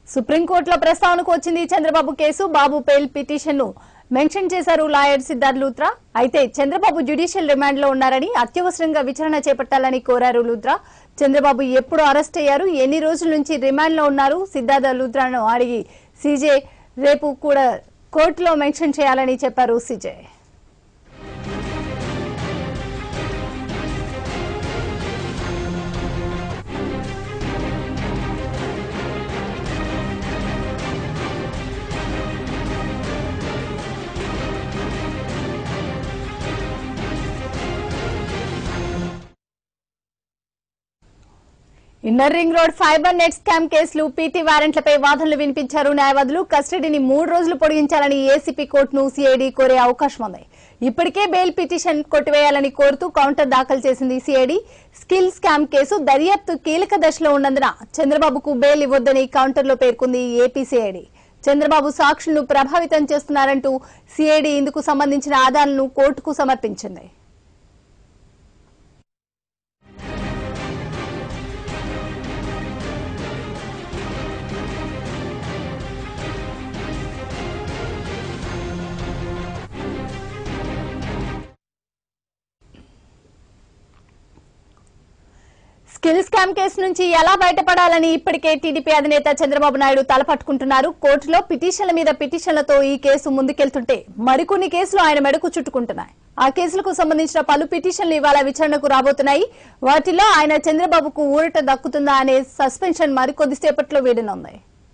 సుప్రీంకోర్టులో ప్రస్తావనకు వచ్చింది Chandrababu case Babu bail petition ను మెన్షన్ చేశారు లాయర్ సిద్ధార్థ్ లూత్రా అయితే చంద్రబాబు జ్యుడిషియల్ రిమాండ్ లో ఉన్నారని అత్యవసరంగా విచారణ చేపట్టాలని కోరారు లూత్రా చంద్రబాబు ఎప్పుడు అరెస్ట్ అయ్యారు ఎన్ని రోజుల నుంచి రిమాండ్ లో ఉన్నారు సిద్ధార్థ లూత్రాను అడిగి సీజే రేపు కూడా కోర్టులో మెన్షన్ చేయాలని చెప్పారు CJ inner ring road fiber net scam కేసులు పీటీ వారెంట్లపై వాదనలు వినిపించారు న్యాయవాదులు కస్టడీని మూడు రోజులు పొడిగించాలని ఏసీపీ కోర్టును సిఐడి కోరే అవకాశం ఉంది ఇప్పటికే బెయిల్ పిటిషన్ కొట్టివేయాలని కోరుతూ కౌంటర్ దాఖలు చేసింది సిఐడి స్కిల్ స్కామ్ కేసు దర్యాప్తు కీలక దశలో ఉన్నందున చంద్రబాబుకు బెయిల్ ఇవ్వొద్దని కౌంటర్లో పేర్కొంది ఏపీ సిఐడి చంద్రబాబు సాక్షులను ప్రభావితం చేస్తున్నారంటూ సిఐడి ఇందుకు సంబంధించిన ఆధారాలను కోర్టుకు సమర్పించింది స్కిల్ స్కామ్ కేసు నుంచి ఎలా బయటపడాలని ఇప్పటికే టీడీపీ అధినేత చంద్రబాబు నాయుడు తలపట్టుకుంటున్నారు కోర్టులో పిటిషన్ల మీద పిటిషన్లతో ఈ కేసు ముందుకెళ్తుంటే మరికొన్ని కేసులు ఆయన మెడకు చుట్టుకుంటున్నాయి ఆ కేసులకు సంబంధించిన పలు పిటిషన్లు ఇవాళ విచారణకు రాబోతున్నాయి వాటిలో ఆయన చంద్రబాబుకు ఊరట దక్కుతుందా అనే సస్పెన్షన్ మరికొద్దిసేపట్లో వీడనుంది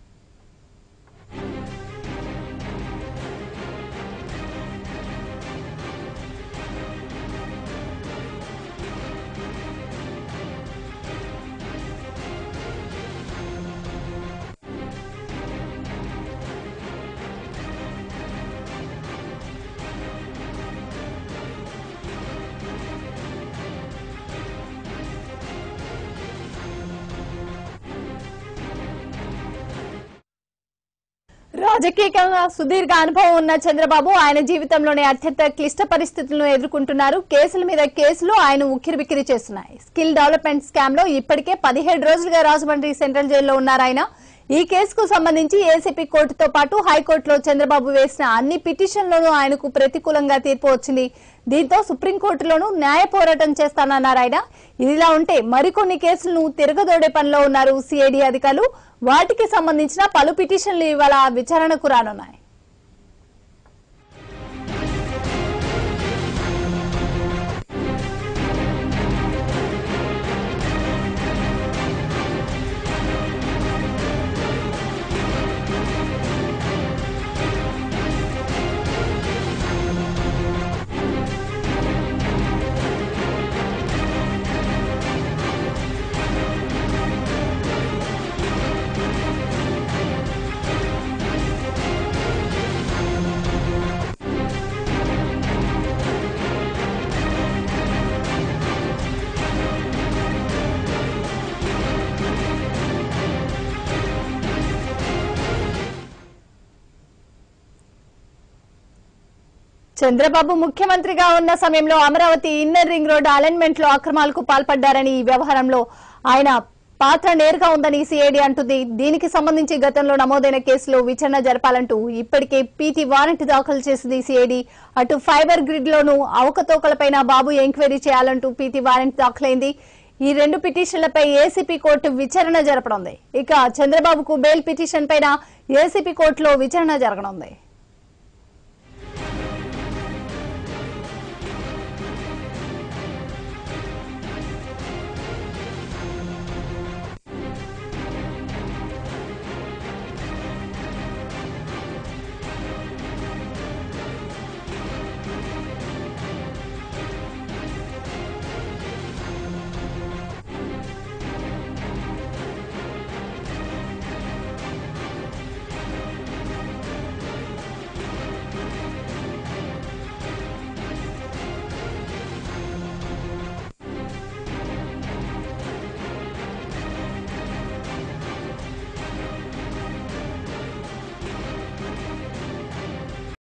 రాజకీయంగా సుదీర్ఘ అనుభవం ఉన్న చంద్రబాబు ఆయన జీవితంలోనే అత్యంత క్లిష్ట పరిస్థితులను ఎదుర్కొంటున్నారు కేసుల మీద కేసులు ఆయన ఉక్కిరిబిక్కిరి చేస్తున్నాయి స్కిల్ డెవలప్మెంట్ స్కామ్ లో ఇప్పటికే పదిహేడు రోజులుగా రాజమండ్రి సెంట్రల్ జైల్లో ఉన్నారు ఆయన ఈ కేసుకు సంబంధించి ఏసీపీ కోర్టుతో పాటు హైకోర్టులో చంద్రబాబు వేసిన అన్ని పిటిషన్లోనూ ఆయనకు ప్రతికూలంగా తీర్పు వచ్చింది దీంతో సుప్రీంకోర్టులోనూ న్యాయ పోరాటం చేస్తానన్నారు ఆయన ఇదిలా ఉంటే మరికొన్ని కేసులను తిరగదోడే పనిలో ఉన్నారు సిఐడి అధికారులు వాటికి సంబంధించిన పలు పిటిషన్లు ఇవాళ విచారణకు రానున్నాయి చంద్రబాబు ముఖ్యమంత్రిగా ఉన్న సమయంలో Amaravati inner ring road alignment లో అక్రమాలకు పాల్పడ్డారని ఈ వ్యవహారంలో ఆయన పాత్ర నేరుగా ఉందని సిఐడి అంటుంది దీనికి సంబంధించి గతంలో నమోదైన కేసులో విచారణ జరపాలంటూ ఇప్పటికే పీటీ వారెంట్ దాఖలు చేసింది సిఐడి అటు ఫైబర్ గ్రిడ్ లోనూ అవకతవకలపైన బాబు ఎంక్వైరీ చేయాలంటూ పీటీ వారెంట్ దాఖలైంది ఈ రెండు పిటిషన్లపై ఏసీపీ కోర్టు విచారణ జరపనుంది ఇక చంద్రబాబుకు బెయిల్ పిటిషన్ పైన ఏసీపీ కోర్టులో విచారణ జరగనుంది